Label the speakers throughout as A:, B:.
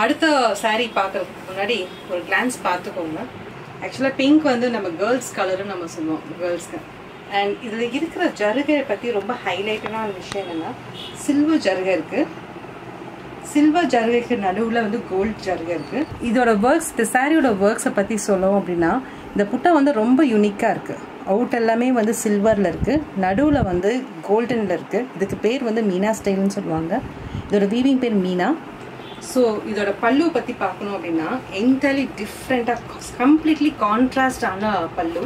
A: அடுத்த saree பார்க்கறதுக்கு முன்னாடி ஒரு glance பார்த்துக்கோங்க ஆக்சுவலாக பிங்க் வந்து நம்ம கேர்ள்ஸ் கலரும் நம்ம சொல்லுவோம் கேர்ள்ஸ்க்கு அண்ட் இதில் இருக்கிற ஜருகையை பற்றி ரொம்ப ஹைலைட்டான விஷயம் என்னென்னா சில்வர் ஜருகை இருக்குது சில்வர் ஜருகைக்கு நடுவில் வந்து கோல்ட் ஜருகை இருக்குது இதோட ஒர்க்ஸ் இந்த சாரியோட ஒர்க்ஸை பற்றி சொல்லணும் அப்படின்னா இந்த புட்டை வந்து ரொம்ப யூனிக்காக இருக்குது அவுட் எல்லாமே வந்து சில்வரில் இருக்குது நடுவில் வந்து கோல்டனில் இருக்குது இதுக்கு பேர் வந்து மீனா ஸ்டைல்னு சொல்லுவாங்க இதோட வீவிங் பேர் மீனா ஸோ இதோட பல்லு பற்றி பார்க்கணும் அப்படின்னா என்டையர்லி டிஃப்ரெண்ட்டாக கம்ப்ளீட்லி கான்ட்ராஸ்டான பல்லு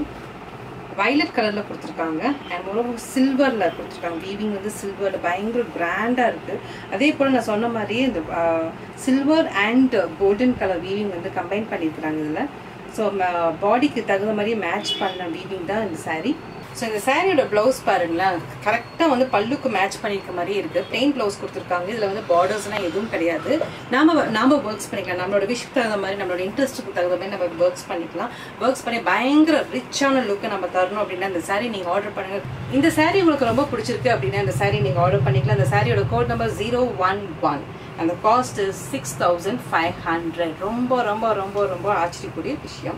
A: வயலட் கலரில் கொடுத்துருக்காங்க அண்ட் ஒரு சில்வரில் கொடுத்துருக்காங்க வீவிங் வந்து சில்வரில் பயங்கர கிராண்டாக இருக்குது அதே போல் நான் சொன்ன மாதிரியே இந்த silver and golden colour weaving வந்து கம்பைன் பண்ணியிருக்கிறாங்க இதில் ஸோ பாடிக்கு தகுந்த மாதிரியே மேட்ச் பண்ண வீவிங் தான் இந்த saree ஸோ இந்த சாரியோட ப்ளவுஸ் பாருங்களேன் கரெக்டாக வந்து பல்லுக்கு மேட்ச் பண்ணியிருக்க மாதிரியே இருக்குது பிளெயின் ப்ளவுஸ் கொடுத்துருக்காங்க இதில் வந்து பார்டர்ஸ்லாம் எதுவும் கிடையாது நாம நாம ஒர்க்ஸ் பண்ணிக்கலாம் நம்மளோட விஷயத்துக்கு தகுந்த மாதிரி நம்மளோட இன்ட்ரெஸ்ட்டுக்கு தகுந்த மாதிரி நம்ம ஒர்க்ஸ் பண்ணிக்கலாம் ஒர்க்ஸ் பண்ணி பயங்கர ரிச்சான லுக்கை நம்ம தரணும் அப்படின்னா இந்த saree நீங்கள் ஆர்டர் பண்ணுங்க இந்த saree உங்களுக்கு ரொம்ப பிடிச்சிருக்கு அப்படின்னா இந்த saree நீங்கள் ஆர்டர் பண்ணிக்கலாம் இந்த சாரியோட code number zero one one அந்த cost six thousand five hundred ரொம்ப ரொம்ப ரொம்ப ரொம்ப ஆச்சரியக்கூடிய விஷயம்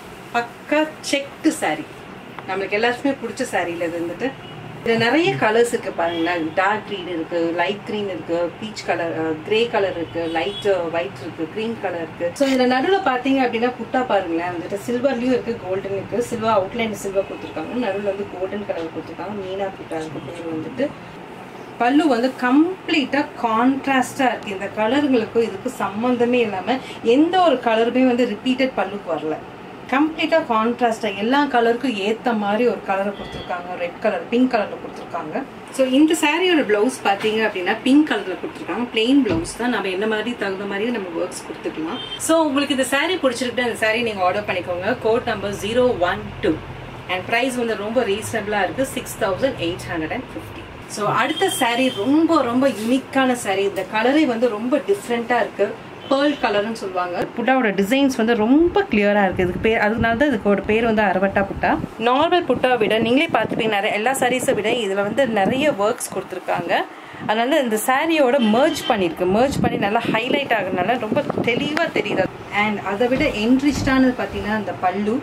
A: பக்கா செக்கு saree நம்மளுக்கு எல்லாருக்குமே பிடிச்ச சாரியில் இது வந்துட்டு இதில் நிறைய கலர்ஸ் இருக்குது பாருங்களேன் டார்க் க்ரீன் இருக்குது லைட் க்ரீன் இருக்குது பீச் கலர் கிரே கலர் இருக்குது லைட் ஒயிட் இருக்குது க்ரீன் கலர் இருக்குது ஸோ இதில் நடுவில் பார்த்தீங்க அப்படின்னா புட்டா பாருங்களேன் வந்துட்டு சில்வர்லேயும் இருக்குது கோல்டன் இருக்குது சில்வர் அவுட்லைன் சில்வர் கொடுத்துருக்காங்க நடுவில் வந்து கோல்டன் கலர் கொடுத்துருக்காங்க மீனா புட்டா இருக்கு பேர் வந்துட்டு பல்லு வந்து கம்ப்ளீட்டாக கான்ட்ராஸ்டாக இருக்குது இந்த கலருங்களுக்கும் இதுக்கு சம்மந்தமே இல்லாமல் எந்த ஒரு கலருமே வந்து ரிப்பீட்டட் பல்லுக்கு வரல கம்ப்ளீட்டாக கான்ட்ராஸ்டாக எல்லா கலருக்கும் ஏற்ற மாதிரி ஒரு கலரை கொடுத்துருக்காங்க ரெட் கலர் பிங்க் கலரில் கொடுத்துருக்காங்க ஸோ இந்த சாரியோட ப்ளவுஸ் பார்த்தீங்க அப்படின்னா பிங்க் கலரில் கொடுத்துருக்காங்க பிளெயின் ப்ளவுஸ் தான் நம்ம என்ன மாதிரி தகுந்த மாதிரி நம்ம ஒர்க்ஸ் கொடுத்துக்கலாம் ஸோ உங்களுக்கு இந்த saree பிடிச்சிருக்கு அந்த saree நீங்கள் ஆர்டர் பண்ணிக்கோங்க code number zero one two and price வந்து ரொம்ப ரீசனபிளாக இருக்குது six thousand eight hundred and fifty so அடுத்த saree ரொம்ப ரொம்ப யூனிக்கான saree இந்த கலரே வந்து ரொம்ப டிஃப்ரெண்ட்டாக இருக்குது பேர்ல் கலர்னு சொல்லுவாங்க புட்டாவோட டிசைன்ஸ் வந்து ரொம்ப கிளியராக இருக்குது இதுக்கு பேர் அதனால தான் இதுக்கோட பேர் வந்து அரவட்டா புட்டா நார்மல் புட்டா விட நீங்களே பார்த்துப்பீங்க நிறைய எல்லா சாரீஸை விட இதில் வந்து நிறைய ஒர்க்ஸ் கொடுத்துருக்காங்க அதனால இந்த சாரியோட merge பண்ணியிருக்கு merge பண்ணி நல்லா ஹைலைட் ஆகுறதுனால ரொம்ப தெளிவாக தெரியுது அண்ட் அதை விட என்ரிச்டானது பார்த்தீங்கன்னா அந்த பல்லு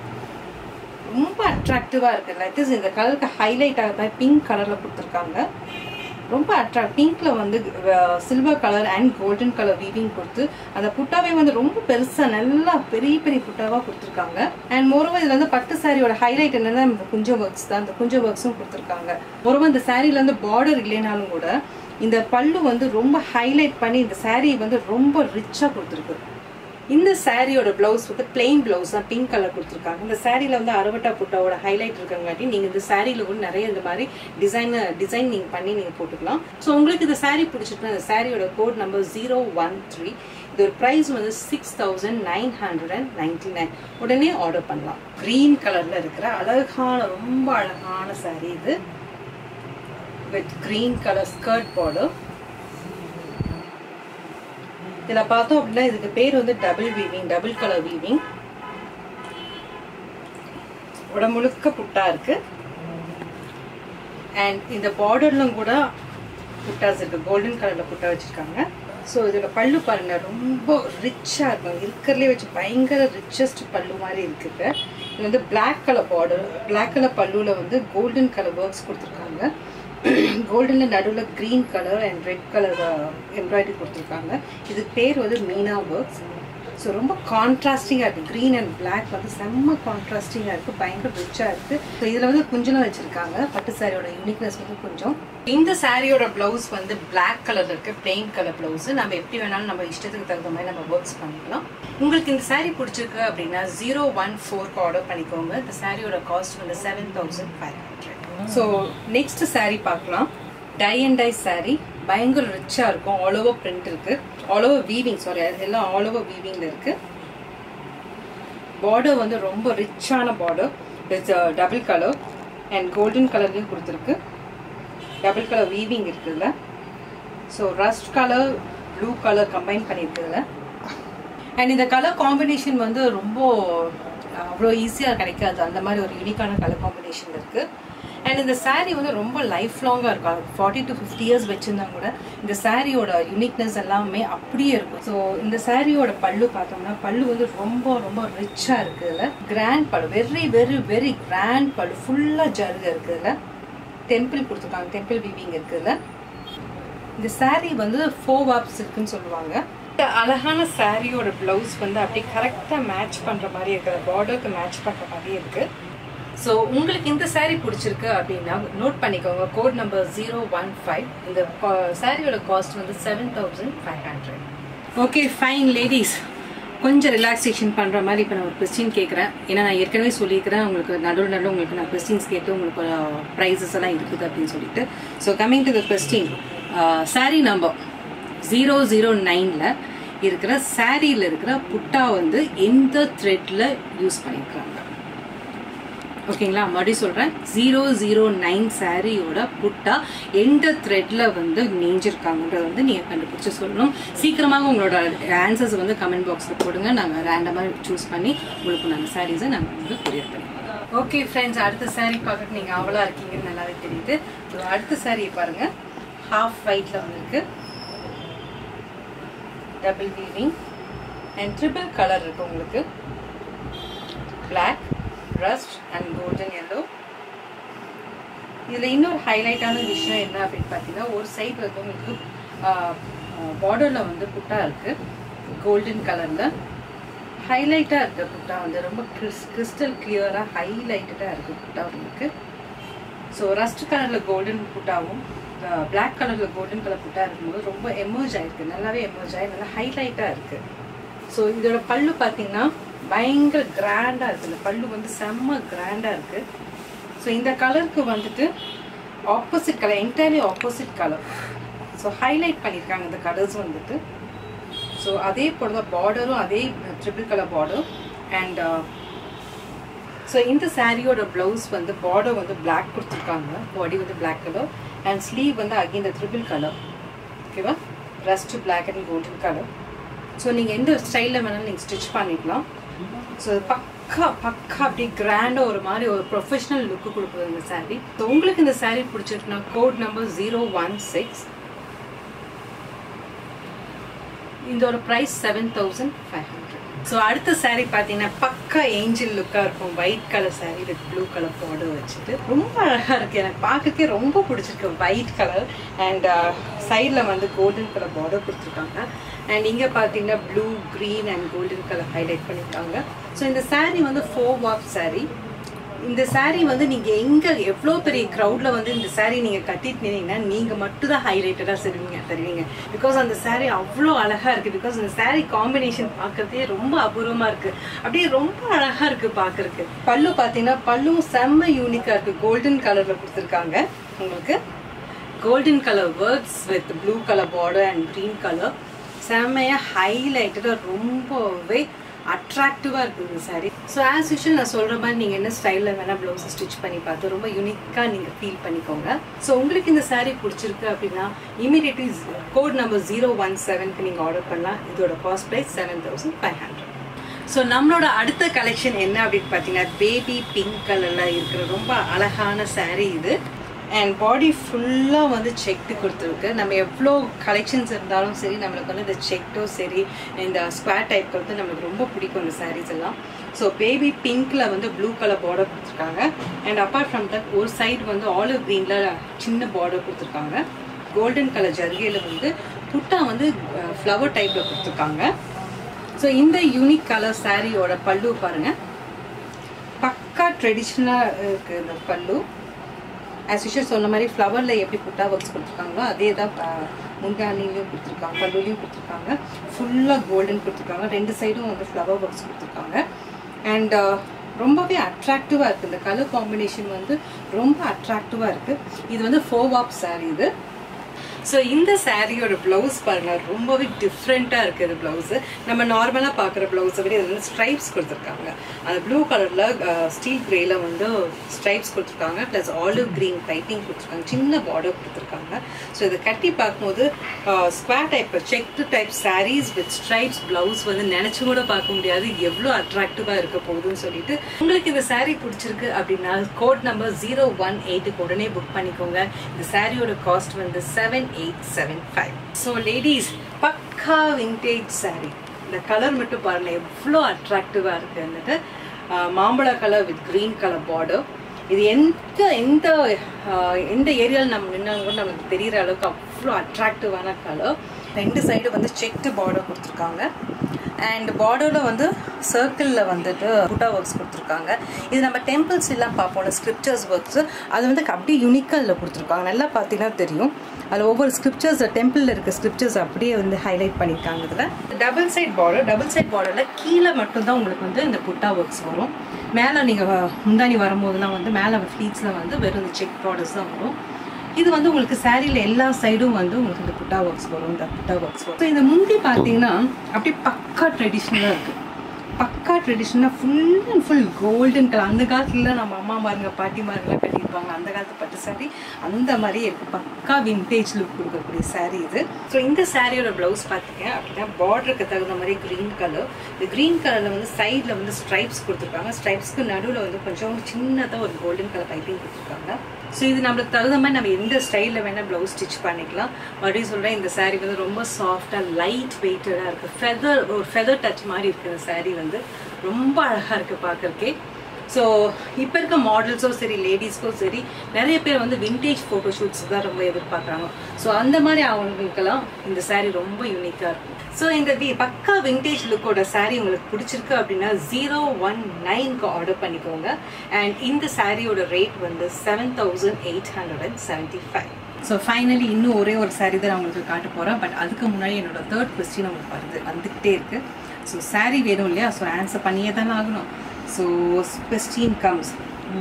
A: ரொம்ப அட்ராக்டிவாக இருக்குது லைக் இந்த கலருக்கு ஹைலைட் ஆகிற மாதிரி பிங்க் கலரில் கொடுத்துருக்காங்க ரொம்ப அட்ராக்ட் பிங்க்ல வந்து silver colour and golden colour weaving கொடுத்து அந்த புட்டாவே வந்து ரொம்ப பெருசா நல்லா பெரிய பெரிய புட்டாவா கொடுத்துருக்காங்க அண்ட் மோரோவர் இதுல வந்து பட்டு சாரியோட ஹைலைட் என்னன்னா இந்த குஞ்ச ஒர்க்ஸ் தான் இந்த குஞ்ச ஒர்க்ஸும் கொடுத்துருக்காங்க மோரோவர் இந்த சாரியில வந்து பார்டர் இல்லைனாலும் கூட இந்த பல்லு வந்து ரொம்ப ஹைலைட் பண்ணி இந்த saree வந்து ரொம்ப ரிச்சா கொடுத்துருக்கு இந்த சாரியோட பிளவுஸ் வந்து பிளெயின் பிளவுஸ் தான் பிங்க் கலர் கொடுத்துருக்காங்க இந்த சாரியில் வந்து அறுவட்டா புட்டாவோட ஹைலைட் இருக்கங்காட்டி நீங்கள் இந்த சாரியில் கூட நிறைய இந்த மாதிரி டிசைன் டிசைன் நீங்கள் பண்ணி நீங்கள் போட்டுக்கலாம் ஸோ உங்களுக்கு இந்த saree பிடிச்சிருக்குன்னா இந்த சாரியோட code number zero one three இது ஒரு ப்ரைஸ் வந்து six thousand nine hundred and ninety nine உடனே ஆர்டர் பண்ணலாம் க்ரீன் கலரில் இருக்கிற அழகான ரொம்ப அழகான saree இது with green colour skirt border இதில் பார்த்தோம் அப்படின்னா இதுக்கு பேர் வந்து double weaving double colour weaving உடம்பு முழுக்க புட்டா இருக்கு அண்ட் இந்த பார்டர்லும் கூட புட்டாஸ் இருக்கு கோல்டன் கலர்ல புட்டா வச்சிருக்காங்க ஸோ இதோட பல்லு பாருங்க ரொம்ப ரிச்சாக இருக்கும் இருக்கிறதுலே வச்சு பயங்கர ரிச்சஸ்ட் பல்லு மாதிரி இருக்குது இது வந்து black colour border black colour பல்லுவில் வந்து கோல்டன் கலர் ஒர்க்ஸ் கொடுத்துருக்காங்க கோல்டனில் நடுவில் green colour and red colour embroidery கொடுத்துருக்காங்க இது பேர் வந்து மீனா ஒர்க்ஸ் ஸோ ரொம்ப கான்ட்ராஸ்டிங்காக இருக்குது க்ரீன் அண்ட் பிளாக் வந்து செம்ம கான்ட்ராஸ்டிங்காக இருக்குது பயங்கர ரிச்சாக இருக்குது ஸோ இதில் வந்து குஞ்சலாம் வச்சுருக்காங்க பட்டு சாரியோட யூனிக்னஸ் வந்து கொஞ்சம் இந்த சாரியோட ப்ளவுஸ் வந்து பிளாக் கலர் இருக்குது பிளெயின் கலர் ப்ளவுஸ் நம்ம எப்படி வேணாலும் நம்ம இஷ்டத்துக்கு தகுந்த மாதிரி நம்ம ஒர்க்ஸ் பண்ணிக்கலாம் உங்களுக்கு இந்த saree பிடிச்சிருக்கு அப்படின்னா ஜீரோ ஒன் ஃபோர்க்கு ஆர்டர் பண்ணிக்கோங்க இந்த சாரியோட காஸ்ட் வந்து seven thousand five hundred so next saree பார்க்கலாம் டை அண்ட் டை saree பயங்கர ரிச்சாக இருக்கும் ஆல் ஓவர் பிரிண்ட் இருக்கு ஆல் ஓவர் வீவிங் சாரி எல்லாம் ஆல் ஓவர் வீவிங்ல இருக்கு பார்டர் வந்து ரொம்ப ரிச்சான border with double colour and golden கலர்லையும் கொடுத்துருக்கு டபுள் கலர் வீவிங் இருக்குதுல so rust colour blue colour combine பண்ணியிருக்குதுல அண்ட் இந்த கலர் காம்பினேஷன் வந்து ரொம்ப அவ்வளோ ஈஸியாக கிடைக்காது அந்த மாதிரி ஒரு யூனிக்கான கலர் காம்பினேஷன் இருக்குது அண்ட் இந்த saree வந்து ரொம்ப லைஃப் லாங்காக இருக்கும் ஃபார்ட்டி டு ஃபிஃப்டி இயர்ஸ் வச்சுருந்தா கூட இந்த சாரியோட யூனிக்னஸ் எல்லாமே அப்படியே இருக்கும் ஸோ இந்த சாரியோட பல்லு பார்த்தோம்னா பல்லு வந்து ரொம்ப ரொம்ப ரிச்சாக இருக்குதுல கிராண்ட் பல்லு வெரி வெரி வெரி கிராண்ட் பல்லு ஃபுல்லாக ஜருக இருக்குதுல டெம்பிள் கொடுத்துருக்காங்க டெம்பிள் வீவிங் இருக்குதுல இந்த saree வந்து ஃபோர் வாப்ஸ் இருக்குன்னு சொல்லுவாங்க இந்த அழகான சாரியோட ப்ளவுஸ் வந்து அப்படியே கரெக்டாக மேட்ச் பண்ணுற மாதிரி இருக்குது பார்டருக்கு மேட்ச் பண்ணுற மாதிரி இருக்குது ஸோ உங்களுக்கு இந்த saree பிடிச்சிருக்கு அப்படின்னா நோட் பண்ணிக்கோங்க code number zero one five இந்த சாரியோட காஸ்ட் வந்து seven thousand five hundred okay fine ladies கொஞ்சம் ரிலாக்ஸேஷன் பண்ணுற மாதிரி இப்போ நான் ஒரு கொஸ்டின் கேட்குறேன் ஏன்னா நான் ஏற்கனவே சொல்லியிருக்கிறேன் உங்களுக்கு நடுவில் நடுவில் உங்களுக்கு நான் கொஸ்டின்ஸ் கேட்டு உங்களுக்கு ப்ரைஸஸ் எல்லாம் இருக்குது அப்படின்னு சொல்லிட்டு so coming to the question sari number zero zero நைனில் இருக்கிற சாரியில் இருக்கிற புட்டா வந்து எந்த த்ரெட்டில் யூஸ் பண்ணியிருக்காங்க ஓகேங்களா மறுபடியும் சொல்கிறேன் ஜீரோ ஜீரோ நைன் சாரியோட புட்டா எந்த த்ரெட்டில் வந்து நெஞ்சிருக்காங்கன்றத வந்து நீங்கள் கண்டுபிடிச்சி சொல்லணும் சீக்கிரமாக உங்களோட ஆன்சர்ஸ் வந்து கமெண்ட் பாக்ஸில் போடுங்க நாங்கள் ரேண்டமாக சூஸ் பண்ணி உங்களுக்கு நாங்கள் சாரீஸை நாங்கள் வந்து கொரியர் பண்ணிடுவோம் ஓகே ஃப்ரெண்ட்ஸ் அடுத்த saree பார்க்கறது நீங்கள் அவ்வளோ இருக்கீங்கன்னு நல்லாவே தெரியுது ஸோ அடுத்த சாரியை பாருங்கள் ஹாஃப் ஒயிட்டில் வந்திருக்கு double weaving and triple colour இருக்கு உங்களுக்கு black rust and golden yellow இதில் இன்னொரு ஹைலைட்டான விஷயம் என்ன அப்படின்னு பார்த்தீங்கன்னா ஒரு சைடு வந்து உங்களுக்கு பார்டரில் வந்து புட்டா இருக்கு கோல்டன் கலரில் ஹைலைட்டாக இருக்கு புட்டா வந்து ரொம்ப கிறிஸ் கிறிஸ்டல் கிளியராக ஹைலைட்டடாக இருக்கு புட்டா உங்களுக்கு ஸோ ரஸ்ட் கலரில் கோல்டன் புட்டாவும் பிளாக் கலரில் கோல்டன் கலர் புட்டா இருக்கும்போது ரொம்ப எமர்ஜ் ஆயிருக்கு நல்லாவே எமர்ஜ் ஆகி நல்லா ஹைலைட்டாக இருக்குது ஸோ இதோட பல்லு பார்த்தீங்கன்னா பயங்கர கிராண்டாக இருக்குது இந்த பல்லு வந்து செம்ம கிராண்டாக இருக்குது ஸோ இந்த கலருக்கு வந்துட்டு opposite colour entirely opposite colour so highlight பண்ணியிருக்காங்க இந்த கலர்ஸ் வந்துட்டு ஸோ அதே போல தான் பார்டரும் அதே triple colour border and so இந்த சாரியோட ப்ளவுஸ் வந்து பார்டர் வந்து பிளாக் கொடுத்துருக்காங்க பாடி வந்து பிளாக் கலர் அண்ட் ஸ்லீவ் வந்து அகைன் இந்த ட்ரிபிள் கலர் ஓகேவா rust black and golden colour so நீங்கள் எந்த ஸ்டைலில் வேணாலும் நீங்கள் ஸ்டிச் பண்ணிக்கலாம் ஸோ பக்கா பக்கா அப்படியே கிராண்டாக ஒரு மாதிரி ஒரு ப்ரொஃபஷனல் லுக்கு கொடுக்குது இந்த சாரீ ஸோ உங்களுக்கு இந்த சாரீ பிடிச்சிருக்குன்னா code number zero one six இதோட price seven thousand five hundred so அடுத்த saree பார்த்தீங்கன்னா பக்கா ஏஞ்சல் லுக்காக இருக்கும் white colour saree with blue colour border வச்சுட்டு ரொம்ப அழகாக இருக்குது எனக்கு பார்க்கறதுக்கே ரொம்ப பிடிச்சிருக்கு ஒயிட் கலர் அண்ட் சைடில் வந்து கோல்டன் கலர் பார்டர் கொடுத்துருக்காங்க அண்ட் இங்கே பார்த்தீங்கன்னா blue green and golden colour highlight பண்ணியிருக்காங்க ஸோ இந்த saree வந்து ஃபோர் வாப் saree இந்த saree வந்து நீங்கள் எங்கே எவ்வளோ பெரிய க்ரௌடில் வந்து இந்த saree நீங்கள் கட்டிட்டு நின்னீங்கன்னா நீங்கள் மட்டும் தான் ஹைலைட்டடாக தருவீங்க தருவீங்க பிகாஸ் அந்த saree அவ்வளோ அழகாக இருக்குது பிகாஸ் அந்த saree காம்பினேஷன் பார்க்கறதே ரொம்ப அபூர்வமாக இருக்குது அப்படியே ரொம்ப அழகாக இருக்குது பார்க்கறதுக்கு பல்லு பார்த்தீங்கன்னா பல்லும் செம்ம யூனிக்காக இருக்குது கோல்டன் கலரில் கொடுத்துருக்காங்க உங்களுக்கு golden colour works with blue colour border and green colour செம்மையாக ஹைலைட்டடாக ரொம்பவே அட்ராக்டிவாக இருக்குது இந்த சாரீ ஸோ ஆஸ் யூஷுவல் நான் சொல்கிற மாதிரி நீங்கள் என்ன ஸ்டைலில் வேணால் ப்ளவுஸை ஸ்டிச் பண்ணி பார்த்து ரொம்ப யூனிக்காக நீங்கள் ஃபீல் பண்ணிக்கோங்க ஸோ உங்களுக்கு இந்த saree பிடிச்சிருக்கு அப்படின்னா immediately code number zero one செவனுக்கு நீங்கள் ஆர்டர் பண்ணலாம் இதோட cost price seven thousand five hundred so நம்மளோட அடுத்த கலெக்ஷன் என்ன அப்படின்னு பார்த்தீங்கன்னா பேபி பிங்க் கலரில் இருக்கிற ரொம்ப அழகான saree இது அண்ட் பாடி ஃபுல்லாக வந்து செக்டு கொடுத்துருக்கு நம்ம எவ்வளோ கலெக்ஷன்ஸ் இருந்தாலும் சரி நம்மளுக்கு வந்து இந்த செக்டோ சரி இந்த ஸ்கொயர் டைப் வந்து நம்மளுக்கு ரொம்ப பிடிக்கும் இந்த சாரீஸ் எல்லாம் ஸோ பேபி பிங்க்கில் வந்து ப்ளூ கலர் பார்டர் கொடுத்துருக்காங்க அண்ட் அப்பார்ட் ஃப்ரம் தட் ஒரு சைடு வந்து ஆலிவ் க்ரீனில் சின்ன பார்டர் கொடுத்துருக்காங்க கோல்டன் கலர் ஜர்கியில் வந்து புட்டா வந்து ஃப்ளவர் டைப்பில் கொடுத்துருக்காங்க ஸோ இந்த யூனிக் கலர் சாரியோட பல்லு பாருங்கள் பக்கா ட்ரெடிஷ்னலாக இருக்குது இந்த பல்லு ஆஸ் யூஷுவல் சொன்ன மாதிரி ஃப்ளவரில் எப்படி புட்டா ஒர்க்ஸ் கொடுத்துருக்காங்களோ அதே தான் முந்தானிலையும் கொடுத்துருக்காங்க பல்லுலையும் கொடுத்துருக்காங்க ஃபுல்லாக கோல்டன் கொடுத்துருக்காங்க ரெண்டு சைடும் வந்து ஃப்ளவர் ஒர்க்ஸ் கொடுத்துருக்காங்க அண்ட் ரொம்பவே அட்ராக்டிவாக இருக்குது இந்த கலர் காம்பினேஷன் வந்து ரொம்ப அட்ராக்டிவாக இருக்குது இது வந்து ஃபோர் வாப் சாரி இது ஸோ இந்த சாரியோட ப்ளவுஸ் பாருங்க ரொம்பவே டிஃப்ரெண்ட்டாக இருக்குது ப்ளவுஸு நம்ம நார்மலாக பார்க்குற ப்ளவுஸை விட இதில் வந்து ஸ்ட்ரைப்ஸ் கொடுத்துருக்காங்க அந்த ப்ளூ கலரில் ஸ்டீல் கிரேல வந்து ஸ்ட்ரைப்ஸ் கொடுத்துருக்காங்க ப்ளஸ் ஆலிவ் க்ரீன் பைப்பிங் கொடுத்துருக்காங்க சின்ன பார்டர் கொடுத்துருக்காங்க ஸோ இதை கட்டி பார்க்கும்போது square type checked type sarees with stripes blouse வந்து நினச்சி கூட பார்க்க முடியாது எவ்வளோ அட்ராக்டிவாக இருக்க போகுதுன்னு சொல்லிட்டு உங்களுக்கு இந்த saree பிடிச்சிருக்கு அப்படின்னா கோட் நம்பர் ஜீரோ ஒன் எயிட்டுக்கு உடனே புக் பண்ணிக்கோங்க இந்த சாரியோட காஸ்ட் வந்து seven eight seven five so ladies பக்கா விண்டேஜ் saree இந்த கலர் மட்டும் பாருங்க எவ்வளோ அட்ராக்டிவாக இருக்குது வந்துட்டு மாம்பழ colour with green colour border இது எந்த எந்த ஆஹ், எந்த ஏரியாவில் நம்ம நின்னாலும் கூட நமக்கு தெரிகிற அளவுக்கு அவ்வளோ அட்ராக்டிவான கலர் ரெண்டு சைடு வந்து செக்டு பார்டர் கொடுத்துருக்காங்க அண்ட் பார்டரில் வந்து சர்க்கிளில் வந்துட்டு புட்டா ஒர்க்ஸ் கொடுத்துருக்காங்க இது நம்ம டெம்பிள்ஸ் எல்லாம் பார்ப்போம்ல ஸ்கிரிப்சர்ஸ் ஒர்க்ஸ் அது வந்து அப்படியே யூனிக்காக இதில் கொடுத்துருக்காங்க நல்லா பார்த்தீங்கன்னா தெரியும் அதில் ஒவ்வொரு ஸ்கிரிப்சர்ஸ் டெம்பிளில் இருக்க ஸ்கிரிப்சர்ஸ் அப்படியே வந்து ஹைலைட் பண்ணியிருக்காங்க இதில் double side border double side பார்டரில் கீழே மட்டும்தான் உங்களுக்கு வந்து இந்த புட்டா ஒர்க்ஸ் வரும் மேலே நீங்கள் முந்தானி வரும்போதெல்லாம் வந்து மேலே ஃப்ளீட்ஸில் வந்து வெறும் இந்த செக் பார்டர்ஸ் தான் வரும் இது வந்து உங்களுக்கு சாரியில் எல்லா சைடும் வந்து உங்களுக்கு இந்த புட்டா ஒர்க்ஸ் வரும் இந்த புட்டா ஒர்க்ஸ் வரும் ஸோ இந்த முந்தி பார்த்தீங்கன்னா அப்படியே பக்கா ட்ரெடிஷ்னலாக இருக்குது பக்கா ட்ரெடிஷ்னலாக full and full golden colour அந்த காலத்துல நம்ம அம்மா மாருங்க பாட்டி மாருங்கெல்லாம் கட்டியிருப்பாங்க அந்த காலத்து பட்டு சாரி அந்த மாதிரி இருக்குது பக்கா விண்டேஜ் லுக் கொடுக்கக்கூடிய saree இது ஸோ இந்த சாரியோட ப்ளவுஸ் பார்த்தீங்க அப்படின்னா பார்டருக்கு தகுந்த மாதிரி க்ரீன் கலர் இந்த க்ரீன் கலரில் வந்து சைடில் வந்து ஸ்ட்ரைப்ஸ் கொடுத்துருக்காங்க ஸ்ட்ரைப்ஸ்க்கு நடுவில் வந்து கொஞ்சம் சின்னதாக ஒரு கோல்டன் கலர் பைப்பிங் கொடுத்துருக்காங்க ஸோ இது நம்மளுக்கு தகுந்த மாதிரி நம்ம எந்த ஸ்டைலில் வேணால் ப்ளவுஸ் ஸ்டிச் பண்ணிக்கலாம் மறுபடியும் சொல்கிறேன் இந்த saree வந்து ரொம்ப சாஃப்டாக லைட் வெயிட்டடாக இருக்குது ஃபெதர் ஒரு ஃபெதர் டச் மாதிரி இருக்குது இந்த saree வந்து ரொம்ப அழகாக இருக்குது பார்க்கறக்கே ஸோ இப்போ இருக்க மாடல்ஸும் சரி லேடிஸ்க்கும் சரி நிறைய பேர் வந்து விண்டேஜ் ஃபோட்டோ ஷூட்ஸ் தான் ரொம்ப எதிர்பார்க்குறாங்க ஸோ அந்த மாதிரி அவங்களுக்கெல்லாம் இந்த saree ரொம்ப யூனிக்காக இருக்கும் ஸோ இந்த வி பக்கா விண்டேஜ் லுக்கோட saree உங்களுக்கு பிடிச்சிருக்கு அப்படின்னா ஜீரோ ஒன் நைன்க்கு ஆர்டர் பண்ணிக்கோங்க அண்ட் இந்த சாரியோட ரேட் வந்து seven thousand eight hundred and seventy five so finally இன்னும் ஒரே ஒரு saree தான் நான் உங்களுக்கு காட்ட போகிறேன் பட் அதுக்கு முன்னாடி என்னோட தேர்ட் கொஸ்டின் உங்களுக்கு வருது வந்துக்கிட்டே இருக்குது ஸோ saree வேணும் இல்லையா ஸோ ஆன்சர் பண்ணியே தானே ஆகணும் so question comes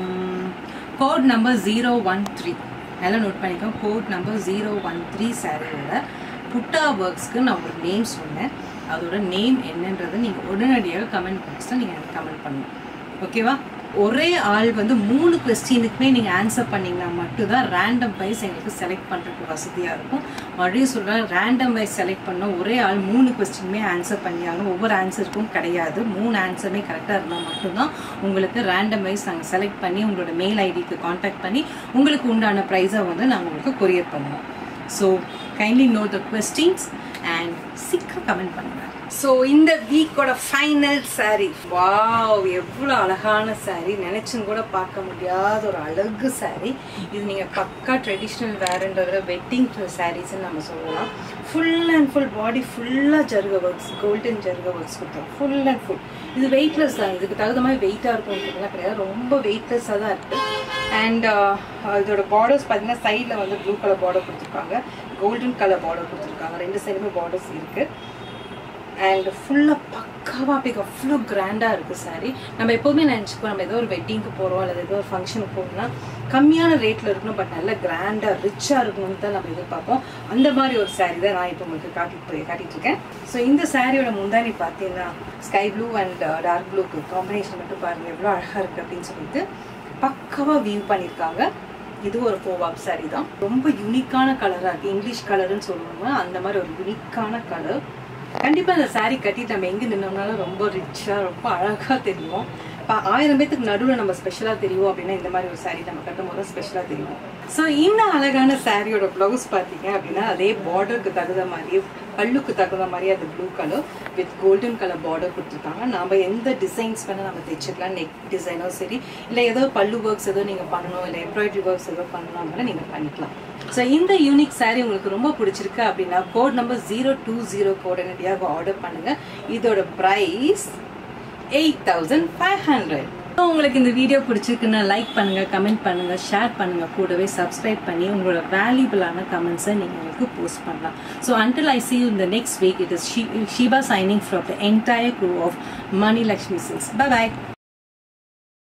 A: code number zero one three நல்லா நோட் பண்ணிக்கோ code number zero one three சாரியோட புட்டா ஒர்க்ஸ்க்கு நான் ஒரு நேம் சொன்னேன் அதோட நேம் என்னன்றது நீங்கள் உடனடியாக கமெண்ட் பாக்ஸில் நீங்கள் எனக்கு கமெண்ட் பண்ணணும் ஓகேவா ஒரே ஆள் வந்து மூணு கொஸ்டினுக்குமே நீங்கள் ஆன்சர் பண்ணிங்கன்னா மட்டும்தான் ரேண்டம் வைஸ் எங்களுக்கு செலக்ட் பண்ணுறதுக்கு வசதியாக இருக்கும் மறுபடியும் சொல்கிறேன் ரேண்டம் வைஸ் செலக்ட் பண்ண ஒரே ஆள் மூணு கொஸ்டினுமே ஆன்சர் பண்ணியாகணும் ஒவ்வொரு ஆன்சருக்கும் கிடையாது மூணு ஆன்சருமே கரெக்டாக இருந்தால் மட்டும்தான் உங்களுக்கு ரேண்டம் வைஸ் நாங்கள் செலக்ட் பண்ணி உங்களோட மெயில் ஐடிக்கு காண்டாக்ட் பண்ணி உங்களுக்கு உண்டான ப்ரைஸை வந்து நாங்கள் உங்களுக்கு கொரியர் பண்ணுவோம் so kindly note the questions and சீக்கிரம் கமெண்ட் பண்ணுங்கள் ஸோ இந்த வீக்கோட ஃபைனல் saree வாவ் எவ்வளோ அழகான saree நினச்சும் கூட பார்க்க முடியாத ஒரு அழகு saree இது நீங்கள் பக்கா ட்ரெடிஷ்னல் வேறுன்ற விட வெட்டிங் சாரீஸ்ன்னு நம்ம சொல்லலாம் ஃபுல் அண்ட் ஃபுல் பாடி ஃபுல்லாக ஜருக ஒர்க்ஸ் கோல்டன் ஜருக ஒர்க்ஸ் கொடுத்தோம் ஃபுல் அண்ட் ஃபுல் இது வெயிட்லெஸ் தான் இதுக்கு தகுந்த மாதிரி வெயிட்டாக இருக்கும்ன்றதுலாம் கிடையாது ரொம்ப வெயிட்லெஸ்ஸாக தான் இருக்குது அண்ட் இதோட பார்டர்ஸ் பார்த்தீங்கன்னா சைடில் வந்து ப்ளூ கலர் பார்டர் கொடுத்துருக்காங்க கோல்டன் கலர் பார்டர் கொடுத்துருக்காங்க ரெண்டு சைடுமே பார்டர்ஸ் இருக்குது அண்ட் ஃபுல்லாக பக்காவாக அப்படி அவ்வளோ கிராண்டாக இருக்குது saree நம்ம எப்போவுமே நினச்சிப்போம் நம்ம ஏதோ ஒரு வெட்டிங்க்கு போகிறோம் அல்லது ஏதோ ஒரு ஃபங்க்ஷனுக்கு போகணும்னா கம்மியான ரேட்டில் இருக்கணும் பட் நல்ல கிராண்டாக ரிச்சாக இருக்கணும்னு தான் நம்ம எதிர்பார்ப்போம் அந்த மாதிரி ஒரு saree தான் நான் இப்போ உங்களுக்கு காட்டிட்டு காட்டிட்டு இருக்கேன் ஸோ இந்த சாரியோட முந்தானி பார்த்தீங்கன்னா ஸ்கை ப்ளூ அண்ட் டார்க் ப்ளூக்கு காம்பினேஷன் மட்டும் பாருங்கள் எவ்வளோ அழகாக இருக்குது அப்படின்னு சொல்லிட்டு பக்காவாக வியூ பண்ணியிருக்காங்க இது ஒரு ஃபோவாப் saree தான் ரொம்ப யூனிக்கான கலராக இருக்குது இங்கிலீஷ் கலர்னு சொல்லுவாங்க அந்த மாதிரி ஒரு யூனிக்கான கலர் கண்டிப்பா அந்த saree கட்டிட்டு நம்ம எங்க நின்னோம்னாலும் ரொம்ப ரிச்சா ரொம்ப அழகா தெரியும் இப்போ ஆயிரம் பேத்துக்கு நடுவில் நம்ம ஸ்பெஷலா தெரியும் அப்படின்னா இந்த மாதிரி ஒரு saree நம்ம கட்டும் போது ஸ்பெஷலா தெரியும் ஸோ இந்த அழகான சாரியோட ப்ளவுஸ் பார்த்தீங்க அப்படின்னா அதே பார்டருக்கு தகுந்த மாதிரியே பல்லுக்கு தகுந்த மாதிரியே அது blue colour with golden colour border கொடுத்துருக்காங்க நம்ம எந்த டிசைன்ஸ் வேணால் நம்ம தைச்சிக்கலாம் நெக் டிசைனோ சரி இல்லை ஏதோ பல்லு ஒர்க்ஸ் ஏதோ நீங்கள் பண்ணணும் இல்லை எம்ப்ராய்டரி ஒர்க்ஸ் ஏதோ பண்ணணும் கூட நீங்கள் பண்ணிக்கலாம் ஸோ இந்த யூனிக் saree உங்களுக்கு ரொம்ப பிடிச்சிருக்கு அப்படின்னா code number zero two zero உடனடியாக ஆர்டர் பண்ணுங்க இதோட price eight thousand five hundred உங்களுக்கு இந்த வீடியோ பிடிச்சிருக்குன்னா லைக் பண்ணுங்க கமெண்ட் பண்ணுங்க ஷேர் பண்ணுங்க கூடவே சப்ஸ்கிரைப் பண்ணி உங்களோட வேல்யூபிளான கமெண்ட்ஸை நீங்கள் எனக்கு போஸ்ட் பண்ணலாம் ஸோ அன்டில் ஐ சி இந்த next week it is Sheeba signing from the entire crew of Mani Lakshmi silks bye bye